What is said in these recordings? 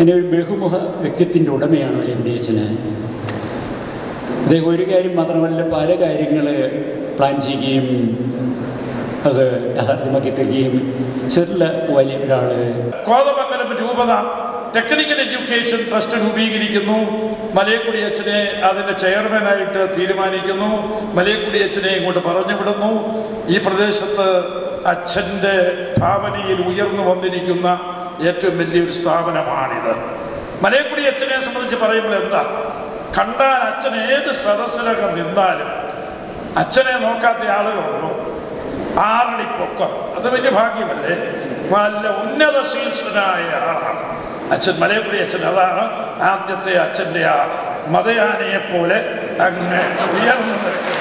എൻ്റെ ഒരു ബഹുമുഖ വ്യക്തിത്വത്തിൻ്റെ ഉടമയാണ് വെങ്കടേശന് അദ്ദേഹം ഒരു കാര്യം മാത്രമല്ല പല കാര്യങ്ങൾ പ്ലാൻ ചെയ്യുകയും അത് യാഥാർത്ഥ്യമാക്കി തരികയും ചെറിയ വലിയ ഒരാൾ കോതമംഗലം രൂപത ടെക്നിക്കൽ എഡ്യൂക്കേഷൻ ട്രസ്റ്റ് രൂപീകരിക്കുന്നു മലയക്കുടി അച്ഛനെ അതിൻ്റെ ചെയർമാനായിട്ട് തീരുമാനിക്കുന്നു മലയക്കുടി അച്ഛനെ ഇങ്ങോട്ട് പറഞ്ഞു വിടുന്നു ഈ പ്രദേശത്ത് അച്ഛൻ്റെ ഭാവനയിൽ ഉയർന്നു വന്നിരിക്കുന്ന ഏറ്റവും വലിയൊരു സ്ഥാപനമാണിത് മലയക്കുടി അച്ഛനെ സംബന്ധിച്ച് പറയുമ്പോൾ എന്താ കണ്ടാൽ അച്ഛൻ ഏത് സദസ്സിലകം നിന്നാലും അച്ഛനെ നോക്കാത്ത ആളുകളുണ്ടോ ആറടി പൊക്കം അത് വലിയ ഭാഗ്യമല്ലേ നല്ല ഉന്നത ശീർഷനായ ആളാണ് അച്ഛൻ മലയക്കുടി അച്ഛൻ അതാണ് ആദ്യത്തെ അച്ഛൻ്റെ ആ മതയാനയെ പോലെ അങ്ങ് ഉയർന്നു നിൽക്കുന്ന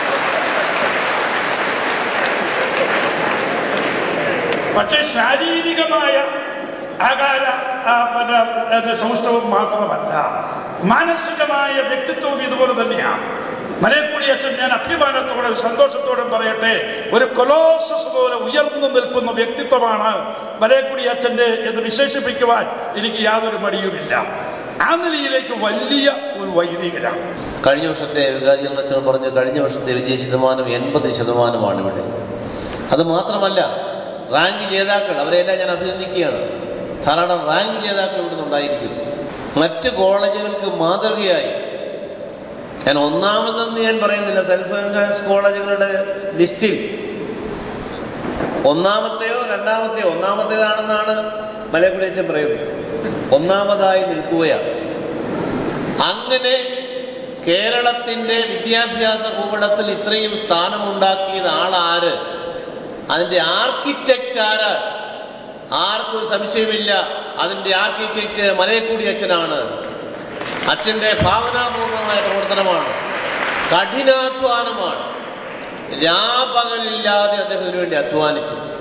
പക്ഷേ ശാരീരികമായ ആകാര ആ, പിന്നെ പിന്നെ സൗഷ്ഠവം മാത്രമല്ല മാനസികമായ വ്യക്തിത്വവും ഇതുപോലെ തന്നെയാണ് മലയക്കുടി അച്ഛൻ ഞാൻ അഭിമാനത്തോടെ സന്തോഷത്തോടെ പറയട്ടെ ഒരു കൊലോസസ് പോലെ ഉയർന്നു നിൽക്കുന്ന വ്യക്തിത്വമാണ് മലയക്കുടി അച്ഛൻ്റെ എന്ന് വിശേഷിപ്പിക്കുവാൻ എനിക്ക് യാതൊരു മടിയുമില്ല ആ നിലയിലേക്ക് വലിയ ഒരു വൈദികരാണ് കഴിഞ്ഞ വർഷത്തെ വികാരികൾ അച്ഛൻ പറഞ്ഞു കഴിഞ്ഞ വർഷത്തെ വിജയ ശതമാനം എൺപത് ശതമാനമാണ് ഇവിടെ അത് മാത്രമല്ല റാങ്ക് ജേതാക്കൾ അവരെല്ലാം ഞാൻ അഭിനന്ദിക്കുകയാണ് ധാരാളം റാങ്ക് ജേതാക്കൾ ഇവിടെ നിന്നുണ്ടായിരിക്കുന്നു മറ്റ് കോളേജുകൾക്ക് മാതൃകയായി ഞാൻ ഒന്നാമതെന്ന് ഞാൻ പറയുന്നില്ല സെൽഫ് ഫിനാൻസ് കോളേജുകളുടെ ലിസ്റ്റിൽ ഒന്നാമത്തെയോ രണ്ടാമത്തെയോ ഒന്നാമത്തേതാണെന്നാണ് മലയക്കുടി അച്ഛൻ പറയുന്നത് ഒന്നാമതായി നിൽക്കുകയാണ് അങ്ങനെ കേരളത്തിൻ്റെ വിദ്യാഭ്യാസ ഭൂപടത്തിൽ ഇത്രയും സ്ഥാനമുണ്ടാക്കിയത് ആളാര് അതിൻ്റെ ആർക്കിടെക്റ്റ് ആര് ആർക്കും ഒരു സംശയമില്ല അതിൻ്റെ ആർക്കിടെക്റ്റ് മലയക്കൂടി അച്ഛനാണ് അച്ഛൻ്റെ ഭാവനാപൂർണമായ പ്രവർത്തനമാണ് കഠിനാധ്വാനമാണ് രാപകലില്ലാതെ അദ്ദേഹത്തിന് വേണ്ടി അധ്വാനിച്ചു